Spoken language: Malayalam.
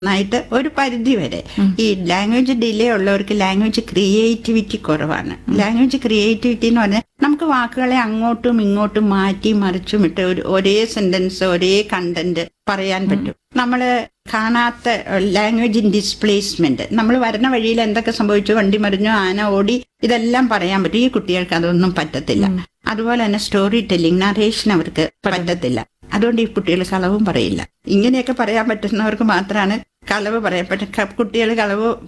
നന്നായിട്ട് ഒരു പരിധി വരെ ഈ ലാംഗ്വേജ് ഡിലേ ഉള്ളവർക്ക് ലാംഗ്വേജ് ക്രിയേറ്റിവിറ്റി കുറവാണ് ലാംഗ്വേജ് ക്രിയേറ്റിവിറ്റി എന്ന് പറഞ്ഞാൽ നമുക്ക് വാക്കുകളെ അങ്ങോട്ടും ഇങ്ങോട്ടും മാറ്റി മറിച്ചും ഇട്ട് ഒരു ഒരേ സെന്റൻസ് ഒരേ കണ്ടന്റ് പറയാൻ പറ്റും നമ്മള് കാണാത്ത ലാംഗ്വേജ് ഡിസ്പ്ലേസ്മെന്റ് നമ്മൾ വരുന്ന വഴിയിൽ എന്തൊക്കെ സംഭവിച്ചു വണ്ടി മറിഞ്ഞു ആന ഓടി ഇതെല്ലാം പറയാൻ പറ്റും ഈ കുട്ടികൾക്ക് അതൊന്നും പറ്റത്തില്ല അതുപോലെ തന്നെ സ്റ്റോറി ടെല്ലിംഗ് നറേഷൻ അവർക്ക് പറ്റത്തില്ല അതുകൊണ്ട് ഈ കുട്ടികൾ കളവും പറയില്ല ഇങ്ങനെയൊക്കെ പറയാൻ പറ്റുന്നവർക്ക് മാത്രമാണ് കളവ് പറയാൻ പറ്റും കുട്ടികൾ കളവ്